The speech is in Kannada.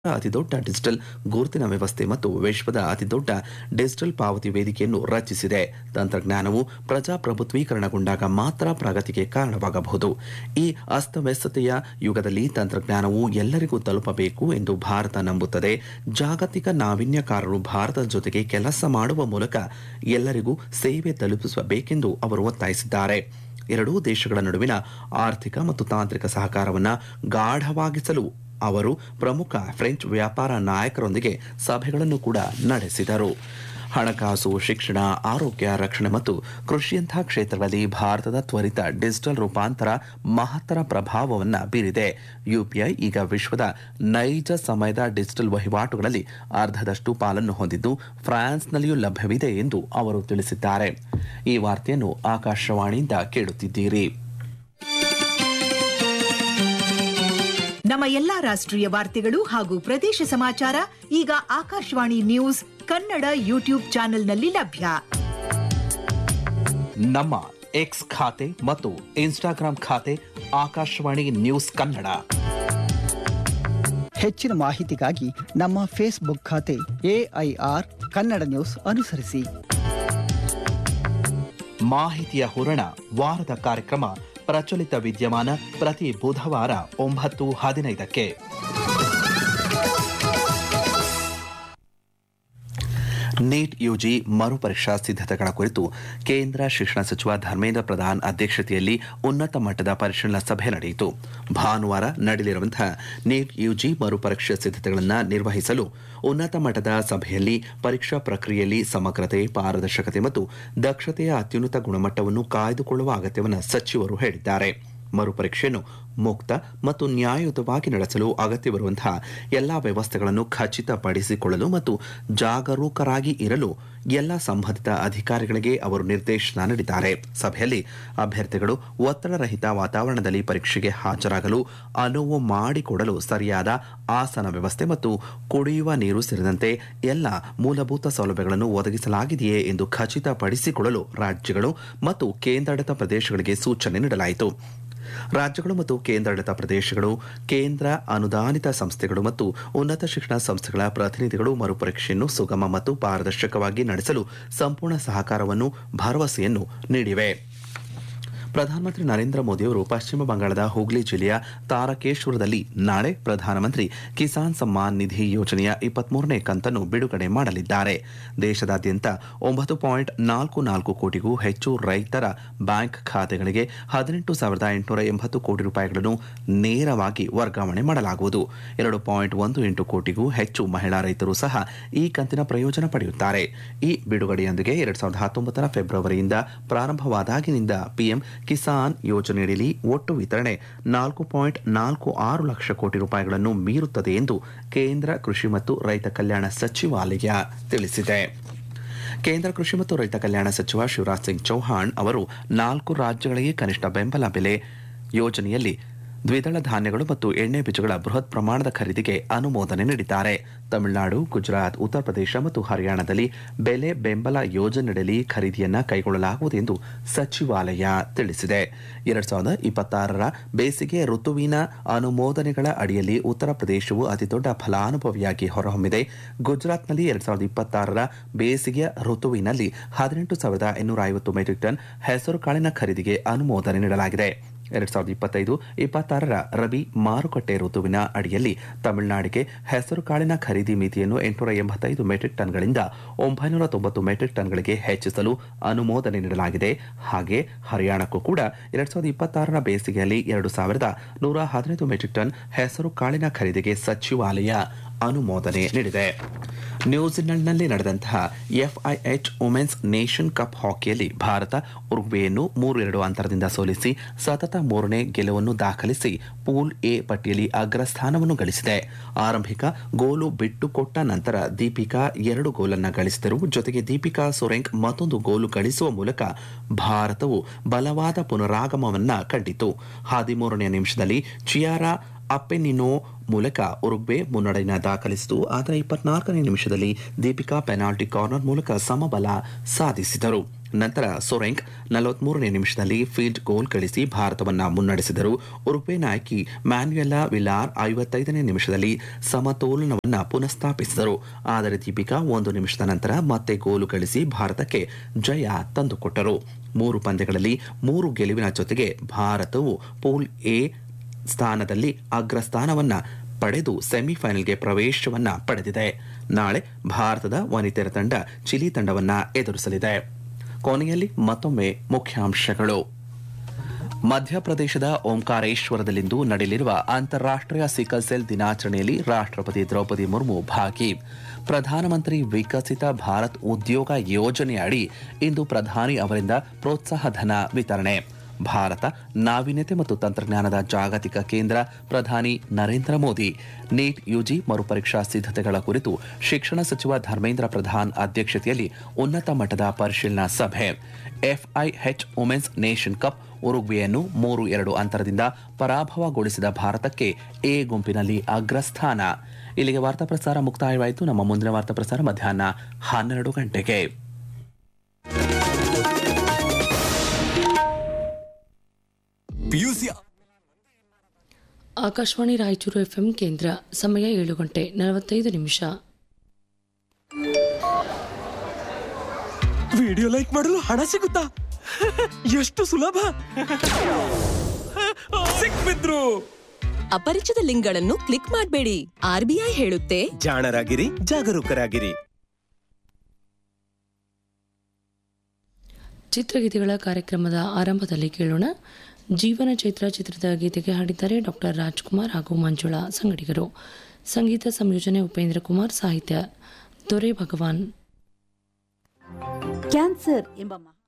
ಅತಿದೊಡ್ಡ ಡಿಜಿಟಲ್ ಗುರುತಿನ ವ್ಯವಸ್ಥೆ ಮತ್ತು ವಿಶ್ವದ ಅತಿದೊಡ್ಡ ಡಿಜಿಟಲ್ ಪಾವತಿ ವೇದಿಕೆಯನ್ನು ರಚಿಸಿದೆ ತಂತ್ರಜ್ಞಾನವು ಪ್ರಜಾಪ್ರಭುತ್ವೀಕರಣಗೊಂಡಾಗ ಮಾತ್ರ ಪ್ರಗತಿಗೆ ಕಾರಣವಾಗಬಹುದು ಈ ಅಸ್ತವ್ಯಸ್ತತೆಯ ಯುಗದಲ್ಲಿ ತಂತ್ರಜ್ಞಾನವು ಎಲ್ಲರಿಗೂ ತಲುಪಬೇಕು ಎಂದು ಭಾರತ ನಂಬುತ್ತದೆ ಜಾಗತಿಕ ನಾವೀನ್ಯಕಾರರು ಭಾರತದ ಜೊತೆಗೆ ಕೆಲಸ ಮಾಡುವ ಮೂಲಕ ಎಲ್ಲರಿಗೂ ಸೇವೆ ತಲುಪಿಸಬೇಕೆಂದು ಅವರು ಒತ್ತಾಯಿಸಿದ್ದಾರೆ ಎರಡೂ ದೇಶಗಳ ನಡುವಿನ ಆರ್ಥಿಕ ಮತ್ತು ತಾಂತ್ರಿಕ ಸಹಕಾರವನ್ನು ಗಾಢವಾಗಿಸಲು ಅವರು ಪ್ರಮುಖ ಫ್ರೆಂಚ್ ವ್ಯಾಪಾರ ನಾಯಕರೊಂದಿಗೆ ಸಭೆಗಳನ್ನು ಕೂಡ ನಡೆಸಿದರು ಹಣಕಾಸು ಶಿಕ್ಷಣ ಆರೋಗ್ಯ ರಕ್ಷಣೆ ಮತ್ತು ಕೃಷಿಯಂತಹ ಕ್ಷೇತ್ರಗಳಲ್ಲಿ ಭಾರತದ ತ್ವರಿತ ಡಿಜಿಟಲ್ ರೂಪಾಂತರ ಮಹತ್ತರ ಪ್ರಭಾವವನ್ನು ಬೀರಿದೆ ಯುಪಿಐ ಈಗ ವಿಶ್ವದ ನೈಜ ಸಮಯದ ಡಿಜಿಟಲ್ ವಹಿವಾಟುಗಳಲ್ಲಿ ಅರ್ಧದಷ್ಟು ಪಾಲನ್ನು ಹೊಂದಿದ್ದು ಫ್ರಾನ್ಸ್ನಲ್ಲಿಯೂ ಲಭ್ಯವಿದೆ ಎಂದು ಅವರು ತಿಳಿಸಿದ್ದಾರೆ ಈ ವಾರ್ತೆಯನ್ನು ಆಕಾಶವಾಣಿಯಿಂದ ಕೇಳುತ್ತಿದ್ದೀರಿ ನಮ್ಮ ಎಲ್ಲಾ ರಾಷ್ಟ್ರೀಯ ವಾರ್ತೆಗಳು ಹಾಗೂ ಪ್ರದೇಶ ಸಮಾಚಾರ ಈಗ ಆಕಾಶವಾಣಿ ನ್ಯೂಸ್ ಕನ್ನಡ ಯೂಟ್ಯೂಬ್ ಚಾನೆಲ್ನಲ್ಲಿ ಲಭ್ಯ ನಮ್ಮ ಎಕ್ಸ್ ಖಾತೆ ಮತ್ತು ಇನ್ಸ್ಟಾಗ್ರಾಂ ಖಾತೆ ಆಕಾಶವಾಣಿ ನ್ಯೂಸ್ ಕನ್ನಡ ಹೆಚ್ಚಿನ ಮಾಹಿತಿಗಾಗಿ ನಮ್ಮ ಫೇಸ್ಬುಕ್ ಖಾತೆ ಎಐಆರ್ ಕನ್ನಡ ನ್ಯೂಸ್ ಅನುಸರಿಸಿ ಮಾಹಿತಿಯ ಹೂರಣ ವಾರದ ಕಾರ್ಯಕ್ರಮ ಪ್ರಚಲಿತ ವಿದ್ಯಮಾನ ಪ್ರತಿ ಬುಧವಾರ ಒಂಬತ್ತು ಹದಿನೈದಕ್ಕೆ ನೀಟ್ ಯುಜಿ ಮರುಪರೀಕ್ಷಾ ಸಿದ್ಧತೆಗಳ ಕುರಿತು ಕೇಂದ್ರ ಶಿಕ್ಷಣ ಸಚಿವ ಧರ್ಮೇಂದ್ರ ಪ್ರಧಾನ್ ಅಧ್ಯಕ್ಷತೆಯಲ್ಲಿ ಉನ್ನತ ಮಟ್ಟದ ಪರಿಶೀಲನಾ ಸಭೆ ನಡೆಯಿತು ಭಾನುವಾರ ನಡೆಯಲಿರುವಂತಹ ನೀಟ್ ಯುಜಿ ಮರುಪರೀಕ್ಷಾ ಸಿದ್ಧತೆಗಳನ್ನು ನಿರ್ವಹಿಸಲು ಉನ್ನತ ಮಟ್ಟದ ಸಭೆಯಲ್ಲಿ ಪರೀಕ್ಷಾ ಪ್ರಕ್ರಿಯೆಯಲ್ಲಿ ಸಮಗ್ರತೆ ಪಾರದರ್ಶಕತೆ ಮತ್ತು ದಕ್ಷತೆಯ ಅತ್ಯುನ್ನತ ಗುಣಮಟ್ಟವನ್ನು ಕಾಯ್ದುಕೊಳ್ಳುವ ಅಗತ್ಯವನ್ನು ಸಚಿವರು ಹೇಳಿದ್ದಾರೆ ಮರುಪರೀಕ್ಷೆಯನ್ನು ಮುಕ್ತ ಮತ್ತು ನ್ಯಾಯಯುತವಾಗಿ ನಡೆಸಲು ಅಗತ್ಯವಿರುವಂತಹ ಎಲ್ಲಾ ವ್ಯವಸ್ಥೆಗಳನ್ನು ಖಚಿತಪಡಿಸಿಕೊಳ್ಳಲು ಮತ್ತು ಜಾಗರೂಕರಾಗಿ ಇರಲು ಎಲ್ಲ ಸಂಬಂಧಿತ ಅಧಿಕಾರಿಗಳಿಗೆ ಅವರು ನಿರ್ದೇಶನ ನೀಡಿದ್ದಾರೆ ಸಭೆಯಲ್ಲಿ ಅಭ್ಯರ್ಥಿಗಳು ಒತ್ತಡರಹಿತ ವಾತಾವರಣದಲ್ಲಿ ಪರೀಕ್ಷೆಗೆ ಹಾಜರಾಗಲು ಅನುವು ಮಾಡಿಕೊಡಲು ಸರಿಯಾದ ಆಸನ ವ್ಯವಸ್ಥೆ ಮತ್ತು ಕುಡಿಯುವ ನೀರು ಸೇರಿದಂತೆ ಎಲ್ಲ ಮೂಲಭೂತ ಸೌಲಭ್ಯಗಳನ್ನು ಒದಗಿಸಲಾಗಿದೆಯೇ ಎಂದು ಖಚಿತಪಡಿಸಿಕೊಳ್ಳಲು ರಾಜ್ಯಗಳು ಮತ್ತು ಕೇಂದ್ರಾಡಳಿತ ಪ್ರದೇಶಗಳಿಗೆ ಸೂಚನೆ ನೀಡಲಾಯಿತು ರಾಜ್ಯಗಳು ಮತ್ತು ಕೇಂದ್ರಾಡಳಿತ ಪ್ರದೇಶಗಳು ಕೇಂದ್ರ ಅನುದಾನಿತ ಸಂಸ್ಥೆಗಳು ಮತ್ತು ಉನ್ನತ ಶಿಕ್ಷಣ ಸಂಸ್ಥೆಗಳ ಪ್ರತಿನಿಧಿಗಳು ಮರುಪರೀಕ್ಷೆಯನ್ನು ಸುಗಮ ಮತ್ತು ಪಾರದರ್ಶಕವಾಗಿ ನಡೆಸಲು ಸಂಪೂರ್ಣ ಸಹಕಾರವನ್ನು ಭರವಸೆಯನ್ನು ನೀಡಿವೆ ಪ್ರಧಾನಮಂತ್ರಿ ನರೇಂದ್ರ ಮೋದಿಯವರು ಪಶ್ಚಿಮ ಬಂಗಾಳದ ಹುಗ್ಲಿ ಜಿಲ್ಲೆಯ ತಾರಕೇಶ್ವರದಲ್ಲಿ ನಾಳೆ ಪ್ರಧಾನಮಂತ್ರಿ ಕಿಸಾನ್ ಸಮ್ಮಾನ್ ನಿಧಿ ಯೋಜನೆಯ ಇಪ್ಪತ್ಮೂರನೇ ಕಂತನ್ನು ಬಿಡುಗಡೆ ಮಾಡಲಿದ್ದಾರೆ ದೇಶದಾದ್ಯಂತ ಒಂಬತ್ತು ಪಾಯಿಂಟ್ ನಾಲ್ಕು ನಾಲ್ಕು ಕೋಟಿಗೂ ಹೆಚ್ಚು ರೈತರ ಬ್ಯಾಂಕ್ ಖಾತೆಗಳಿಗೆ ಹದಿನೆಂಟು ಸಾವಿರದ ಎಂಟುನೂರ ಎಂಬತ್ತು ಕೋಟಿ ರೂಪಾಯಿಗಳನ್ನು ನೇರವಾಗಿ ವರ್ಗಾವಣೆ ಮಾಡಲಾಗುವುದು ಎರಡು ಪಾಯಿಂಟ್ ಒಂದು ಎಂಟು ಕೋಟಿಗೂ ಹೆಚ್ಚು ಮಹಿಳಾ ರೈತರು ಸಹ ಈ ಕಂತಿನ ಪ್ರಯೋಜನ ಪಡೆಯುತ್ತಾರೆ ಈ ಬಿಡುಗಡೆಯೊಂದಿಗೆ ಎರಡ್ ಸಾವಿರದ ಹತ್ತೊಂಬತ್ತರ ಫೆಬ್ರವರಿಯಿಂದ ಪ್ರಾರಂಭವಾದಾಗಿನಿಂದ ಪಿಎಂ ಕಿಸಾನ್ ಯೋಜನೆಯಡಿಯಲ್ಲಿ ಒಟ್ಟು ವಿತರಣೆ ನಾಲ್ಕು ಪಾಯಿಂಟ್ ನಾಲ್ಕು ಆರು ಲಕ್ಷ ಕೋಟಿ ರೂಪಾಯಿಗಳನ್ನು ಮೀರುತ್ತದೆ ಎಂದು ಕೇಂದ್ರ ಕೃಷಿ ಮತ್ತು ರೈತ ಕಲ್ಯಾಣ ಸಚಿವಾಲಯ ತಿಳಿಸಿದೆ ಕೇಂದ್ರ ಕೃಷಿ ಮತ್ತು ರೈತ ಕಲ್ಯಾಣ ಸಚಿವ ಶಿವರಾಜ್ ಸಿಂಗ್ ಚೌಹಾಣ್ ಅವರು ನಾಲ್ಕು ರಾಜ್ಯಗಳಿಗೆ ಕನಿಷ್ಠ ಬೆಂಬಲ ಬೆಲೆ ಯೋಜನೆಯಲ್ಲಿ ದ್ವಿದಳ ಧಾನ್ಯಗಳು ಮತ್ತು ಎಣ್ಣೆ ಬೀಜಗಳ ಬೃಹತ್ ಪ್ರಮಾಣದ ಖರೀದಿಗೆ ಅನುಮೋದನೆ ನೀಡಿದ್ದಾರೆ ತಮಿಳುನಾಡು ಗುಜರಾತ್ ಉತ್ತರ ಪ್ರದೇಶ ಮತ್ತು ಹರಿಯಾಣದಲ್ಲಿ ಬೆಲೆ ಬೆಂಬಲ ಯೋಜನೆಯಡಿ ಖರೀದಿಯನ್ನ ಕೈಗೊಳ್ಳಲಾಗುವುದು ಎಂದು ಸಚಿವಾಲಯ ತಿಳಿಸಿದೆ ಎರಡ್ ಸಾವಿರದ ಇಪ್ಪತ್ತಾರರ ಬೇಸಿಗೆ ಋತುವಿನ ಅನುಮೋದನೆಗಳ ಅಡಿಯಲ್ಲಿ ಉತ್ತರ ಪ್ರದೇಶವು ಅತಿದೊಡ್ಡ ಫಲಾನುಭವಿಯಾಗಿ ಹೊರಹೊಮ್ಮಿದೆ ಗುಜರಾತ್ನಲ್ಲಿ ಎರಡ್ ಸಾವಿರದ ಇಪ್ಪತ್ತಾರರ ಬೇಸಿಗೆ ಋತುವಿನಲ್ಲಿ ಹದಿನೆಂಟು ಸಾವಿರದ ಇನ್ನೂರ ಐವತ್ತು ಮೆಟ್ರಿಕ್ ಟನ್ ಹೆಸರು ಕಾಳಿನ ಖರೀದಿಗೆ ಅನುಮೋದನೆ ನೀಡಲಾಗಿದೆ ಎರಡ್ ಸಾವಿರದ ಇಪ್ಪತ್ತೈದು ಇಪ್ಪತ್ತಾರರ ರಬಿ ಮಾರುಕಟ್ಟೆ ಋತುವಿನ ಅಡಿಯಲ್ಲಿ ತಮಿಳುನಾಡಿಗೆ ಹೆಸರು ಕಾಳಿನ ಖರೀದಿ ಮಿತಿಯನ್ನು ಎಂಟುನೂರ ಎಂಬತ್ತೈದು ಮೆಟ್ರಿಕ್ ಟನ್ಗಳಿಂದ ಒಂಬೈನೂರ ತೊಂಬತ್ತು ಮೆಟ್ರಿಕ್ ಟನ್ಗಳಿಗೆ ಹೆಚ್ಚಿಸಲು ಅನುಮೋದನೆ ನೀಡಲಾಗಿದೆ ಹಾಗೆ ಹರಿಯಾಣಕ್ಕೂ ಕೂಡ ಎರಡ್ ಸಾವಿರದ ಇಪ್ಪತ್ತಾರರ ಬೇಸಿಗೆಯಲ್ಲಿ ಎರಡು ಸಾವಿರದ ನೂರ ಹದಿನೈದು ಮೆಟ್ರಿಕ್ ಟನ್ ಹೆಸರು ಕಾಳಿನ ಖರೀದಿಗೆ ಸಚಿವಾಲಯ ಅನುಮೋದನೆ ನೀಡಿದೆ ನ್ಯೂಜಿಲೆಂಡ್ನಲ್ಲಿ ನಡೆದಂತಹ ಎಫ್ಐಎಚ್ ವುಮೆನ್ಸ್ ನೇಷನ್ ಕಪ್ ಹಾಕಿಯಲ್ಲಿ ಭಾರತ ಉರುಗ್ವೆಯನ್ನು ಮೂರು ಎರಡು ಅಂತರದಿಂದ ಸೋಲಿಸಿ ಸತತ ಮೂರನೇ ಗೆಲುವನ್ನು ದಾಖಲಿಸಿ ಪೂಲ್ ಎ ಪಟ್ಟಿಯಲ್ಲಿ ಅಗ್ರಸ್ಥಾನವನ್ನು ಗಳಿಸಿದೆ ಆರಂಭಿಕ ಗೋಲು ಬಿಟ್ಟುಕೊಟ್ಟ ನಂತರ ದೀಪಿಕಾ ಎರಡು ಗೋಲನ್ನು ಗಳಿಸಿದರು ಜೊತೆಗೆ ದೀಪಿಕಾ ಸೊರೆಂಗ್ ಮತ್ತೊಂದು ಗೋಲು ಗಳಿಸುವ ಮೂಲಕ ಭಾರತವು ಬಲವಾದ ಪುನರಾಗಮವನ್ನ ಕಂಡಿತು ಹದಿಮೂರನೇ ನಿಮಿಷದಲ್ಲಿ ಚಿಯಾರಾ ಅಪ್ಪೆನಿನೋ ಮೂಲಕ ಉರುಗ್ವೆ ಮುನ್ನಡೆಯನ್ನು ದಾಖಲಿಸಿತು ಆದರೆ ಇಪ್ಪತ್ನಾಲ್ಕನೇ ನಿಮಿಷದಲ್ಲಿ ದೀಪಿಕಾ ಪೆನಾಲ್ಟಿ ಕಾರ್ನರ್ ಮೂಲಕ ಸಮಬಲ ಸಾಧಿಸಿದರು ನಂತರ ಸೊರೆಂಕ್ ನಲವತ್ಮೂರನೇ ನಿಮಿಷದಲ್ಲಿ ಫೀಲ್ಡ್ ಗೋಲ್ ಗಳಿಸಿ ಭಾರತವನ್ನ ಮುನ್ನಡೆಸಿದರು ಉರುಪೆ ನಾಯಕಿ ಮ್ಯಾನ್ಯುಯೆಲಾ ವಿಲಾರ್ ಐವತ್ತೈದನೇ ನಿಮಿಷದಲ್ಲಿ ಸಮತೋಲನವನ್ನ ಪುನಃಸ್ಥಾಪಿಸಿದರು ಆದರೆ ದೀಪಿಕಾ ಒಂದು ನಿಮಿಷದ ನಂತರ ಮತ್ತೆ ಗೋಲು ಗಳಿಸಿ ಭಾರತಕ್ಕೆ ಜಯ ತಂದುಕೊಟ್ಟರು ಮೂರು ಪಂದ್ಯಗಳಲ್ಲಿ ಮೂರು ಗೆಲುವಿನ ಜೊತೆಗೆ ಭಾರತವು ಪೂಲ್ ಎ ಸ್ಥಾನದಲ್ಲಿ ಅಗ್ರಸ್ಥಾನವನ್ನ ಪಡೆದು ಸೆಮಿಫೈನಲ್ಗೆ ಪ್ರವೇಶವನ್ನ ಪಡೆದಿದೆ ನಾಳೆ ಭಾರತದ ವನಿತೆಯರ ತಂಡ ಚಿಲಿ ತಂಡವನ್ನ ಎದುರಿಸಲಿದೆ ಕೊನೆಯಲ್ಲಿ ಮತ್ತೊಮ್ಮೆ ಮುಖ್ಯಾಂಶಗಳು ಮಧ್ಯಪ್ರದೇಶದ ಓಂಕಾರೇಶ್ವರದಲ್ಲಿಂದು ನಡೆಯಲಿರುವ ಅಂತಾರಾಷ್ಟ್ರೀಯ ಸಿಕಲ್ ಸೆಲ್ ದಿನಾಚರಣೆಯಲ್ಲಿ ರಾಷ್ಟ್ರಪತಿ ದ್ರೌಪದಿ ಮುರ್ಮು ಭಾಗಿ ಪ್ರಧಾನಮಂತ್ರಿ ವಿಕಸಿತ ಭಾರತ್ ಉದ್ಯೋಗ ಯೋಜನೆಯಡಿ ಇಂದು ಪ್ರಧಾನಿ ಅವರಿಂದ ಪ್ರೋತ್ಸಾಹ ಧನ ವಿತರಣೆ ಭಾರತ ನಾವೀನ್ಯತೆ ಮತ್ತು ತಂತ್ರಜ್ಞಾನದ ಜಾಗತಿಕ ಕೇಂದ್ರ ಪ್ರಧಾನಿ ನರೇಂದ್ರ ಮೋದಿ ನೀಟ್ ಯುಜಿ ಮರುಪರೀಕ್ಷಾ ಸಿದ್ಧತೆಗಳ ಕುರಿತು ಶಿಕ್ಷಣ ಸಚಿವ ಧರ್ಮೇಂದ್ರ ಪ್ರಧಾನ್ ಅಧ್ಯಕ್ಷತೆಯಲ್ಲಿ ಉನ್ನತ ಮಟ್ಟದ ಪರಿಶೀಲನಾ ಸಭೆ ಎಫ್ಐಎಚ್ ವುಮೆನ್ಸ್ ನೇಷನ್ ಕಪ್ ಉರುಗ್ವೆಯನ್ನು ಮೂರು ಎರಡು ಅಂತರದಿಂದ ಪರಾಭವಗೊಳಿಸಿದ ಭಾರತಕ್ಕೆ ಎ ಗುಂಪಿನಲ್ಲಿ ಅಗ್ರಸ್ಥಾನ ಇಲ್ಲಿಗೆ ವಾರ್ತಾ ಪ್ರಸಾರ ಮುಕ್ತಾಯವಾಯಿತು ನಮ್ಮ ಮುಂದಿನ ವಾರ್ತಾ ಪ್ರಸಾರ ಮಧ್ಯಾಹ್ನ ಹನ್ನೆರಡು ಗಂಟೆಗೆ ಪಿಯುಸಿ ಆಕಾಶವಾಣಿ ರಾಯಚೂರು ಎಫ್ಎಂ ಕೇಂದ್ರ ಸಮಯ ಏಳು ಗಂಟೆ ನಲವತ್ತೈದು ನಿಮಿಷ ವಿಡಿಯೋ ಲೈಕ್ ಮಾಡಲು ಹಣ ಸಿಗುತ್ತಾ ಎಷ್ಟು ಸುಲಭ ಸಿಕ್ಬಿದ್ರು ಅಪರಿಚಿತ ಲಿಂಕ್ಗಳನ್ನು ಕ್ಲಿಕ್ ಮಾಡಬೇಡಿ ಆರ್ಬಿಐ ಹೇಳುತ್ತೆ ಜಾಣರಾಗಿರಿ ಜಾಗರೂಕರಾಗಿರಿ ಚಿತ್ರಗೀತೆಗಳ ಕಾರ್ಯಕ್ರಮದ ಆರಂಭದಲ್ಲಿ ಕೇಳೋಣ ಜೀವನ ಚೈತ್ರ ಚಿತ್ರದ ಗೀತೆಗೆ ಹಾಡಿದ್ದಾರೆ ಡಾಕ್ಟರ್ ರಾಜ್ಕುಮಾರ್ ಹಾಗೂ ಮಂಜುಳಾ ಸಂಗಡಿಗರು ಸಂಗೀತ ಸಂಯೋಜನೆ ಉಪೇಂದ್ರ ಕುಮಾರ್ ಸಾಹಿತ್ಯ ದೊರೆ ಭಗವಾನ್ ಕ್ಯಾನ್ಸರ್ ಎಂಬ ಮಹಾ